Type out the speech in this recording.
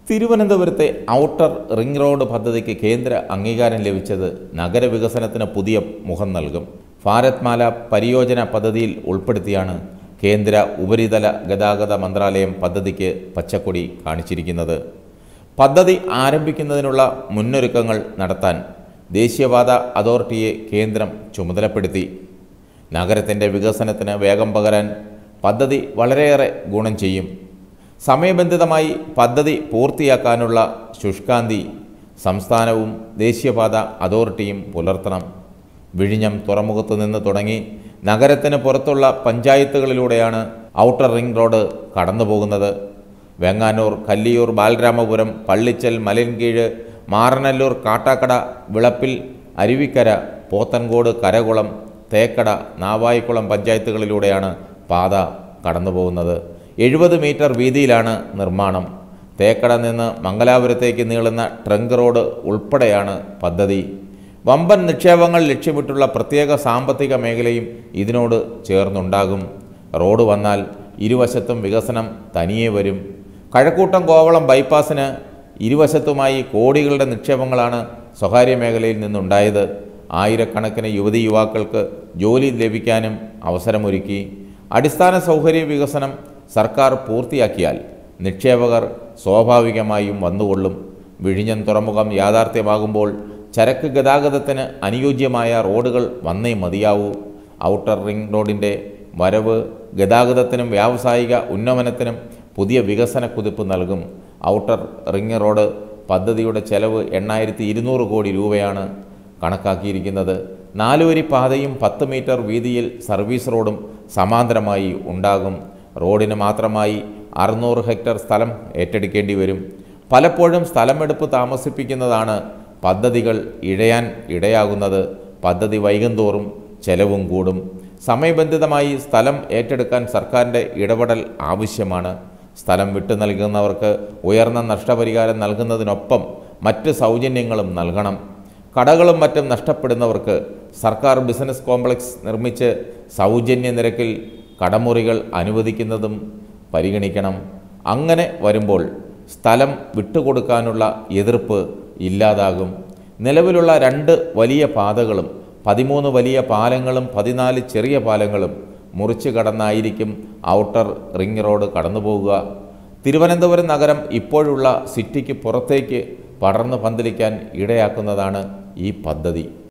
തിരുവനന്തപുരത്തെ outer ring road പദ്ധതിക്ക് കേന്ദ്ര അംഗീകാരം ലഭിച്ചത് നഗരവികസനത്തിന് പുതിയ മുഖം നൽകും ഭാരത്മാല പരിയോജന പദ്ധതിയിൽ ഉൾപ്പെടുത്തിയാണ് കേന്ദ്ര ഉപരിതല ഗതാഗത മന്ത്രാലയം പദ്ധതിക്ക് പച്ചക്കൊടി കാണിച്ചിരിക്കുന്നത് പദ്ധതി ആരംഭിക്കുന്നതിനുള്ള മുന്നൊരുക്കങ്ങൾ നടത്താൻ ദേശീയപാത അതോറിറ്റിയെ കേന്ദ്രം ചുമതലപ്പെടുത്തി നഗരത്തിൻ്റെ വികസനത്തിന് വേഗം പകരാൻ പദ്ധതി വളരെയേറെ ഗുണം ചെയ്യും സമയബന്ധിതമായി പദ്ധതി പൂർത്തിയാക്കാനുള്ള ശുഷ്കാന്തി സംസ്ഥാനവും ദേശീയപാത അതോറിറ്റിയും പുലർത്തണം വിഴിഞ്ഞം തുറമുഖത്ത് നിന്ന് തുടങ്ങി നഗരത്തിന് പുറത്തുള്ള പഞ്ചായത്തുകളിലൂടെയാണ് ഔട്ടർ റിംഗ് റോഡ് കടന്നുപോകുന്നത് വെങ്ങാനൂർ കല്ലിയൂർ ബാലരാമപുരം പള്ളിച്ചൽ മലയൻകീഴ് മാറനല്ലൂർ കാട്ടാക്കട വിളപ്പിൽ അരുവിക്കര പോത്തൻകോട് കരകുളം തേക്കട നാവായിക്കുളം പഞ്ചായത്തുകളിലൂടെയാണ് പാത കടന്നുപോകുന്നത് എഴുപത് മീറ്റർ വീതിയിലാണ് നിർമ്മാണം തേക്കട നിന്ന് മംഗലാപുരത്തേക്ക് നീളുന്ന ട്രങ്ക് റോഡ് ഉൾപ്പെടെയാണ് പദ്ധതി വമ്പൻ നിക്ഷേപങ്ങൾ ലക്ഷ്യമിട്ടുള്ള പ്രത്യേക സാമ്പത്തിക മേഖലയും ഇതിനോട് ചേർന്നുണ്ടാകും റോഡ് വന്നാൽ ഇരുവശത്തും വികസനം തനിയെ വരും കഴക്കൂട്ടം കോവളം ബൈപ്പാസിന് ഇരുവശത്തുമായി കോടികളുടെ നിക്ഷേപങ്ങളാണ് സ്വകാര്യ മേഖലയിൽ നിന്നുണ്ടായത് ആയിരക്കണക്കിന് യുവതി യുവാക്കൾക്ക് ജോലി ലഭിക്കാനും അവസരമൊരുക്കി അടിസ്ഥാന സൗകര്യ വികസനം സർക്കാർ പൂർത്തിയാക്കിയാൽ നിക്ഷേപകർ സ്വാഭാവികമായും വന്നുകൊള്ളും വിഴിഞ്ഞം തുറമുഖം യാഥാർത്ഥ്യമാകുമ്പോൾ ചരക്ക് ഗതാഗതത്തിന് അനുയോജ്യമായ റോഡുകൾ വന്നേ മതിയാവൂ ഔട്ടർ റിംഗ് റോഡിൻ്റെ വരവ് ഗതാഗതത്തിനും വ്യാവസായിക ഉന്നമനത്തിനും പുതിയ വികസന കുതിപ്പ് നൽകും ഔട്ടർ റിംഗ് റോഡ് പദ്ധതിയുടെ ചെലവ് എണ്ണായിരത്തി ഇരുന്നൂറ് കോടി രൂപയാണ് കണക്കാക്കിയിരിക്കുന്നത് നാലുവരി പാതയും പത്ത് മീറ്റർ വീതിയിൽ സർവീസ് റോഡും സമാന്തരമായി ഉണ്ടാകും റോഡിന് മാത്രമായി അറുന്നൂറ് ഹെക്ടർ സ്ഥലം ഏറ്റെടുക്കേണ്ടി വരും പലപ്പോഴും സ്ഥലമെടുപ്പ് താമസിപ്പിക്കുന്നതാണ് പദ്ധതികൾ ഇഴയാൻ ഇടയാകുന്നത് പദ്ധതി വൈകുന്തോറും ചെലവും കൂടും സമയബന്ധിതമായി സ്ഥലം ഏറ്റെടുക്കാൻ സർക്കാരിൻ്റെ ഇടപെടൽ ആവശ്യമാണ് സ്ഥലം വിട്ടു നൽകുന്നവർക്ക് ഉയർന്ന നഷ്ടപരിഹാരം നൽകുന്നതിനൊപ്പം മറ്റ് സൗജന്യങ്ങളും നൽകണം കടകളും മറ്റും നഷ്ടപ്പെടുന്നവർക്ക് സർക്കാർ ബിസിനസ് കോംപ്ലക്സ് നിർമ്മിച്ച് സൗജന്യ നിരക്കിൽ കടമുറികൾ അനുവദിക്കുന്നതും പരിഗണിക്കണം അങ്ങനെ വരുമ്പോൾ സ്ഥലം വിട്ടുകൊടുക്കാനുള്ള എതിർപ്പ് ഇല്ലാതാകും നിലവിലുള്ള രണ്ട് വലിയ പാതകളും പതിമൂന്ന് വലിയ പാലങ്ങളും പതിനാല് ചെറിയ പാലങ്ങളും മുറിച്ചു കടന്നായിരിക്കും ഔട്ടർ റിംഗ് റോഡ് കടന്നുപോകുക തിരുവനന്തപുരം നഗരം ഇപ്പോഴുള്ള സിറ്റിക്ക് പുറത്തേക്ക് പടർന്നു പന്തലിക്കാൻ ഇടയാക്കുന്നതാണ് ഈ പദ്ധതി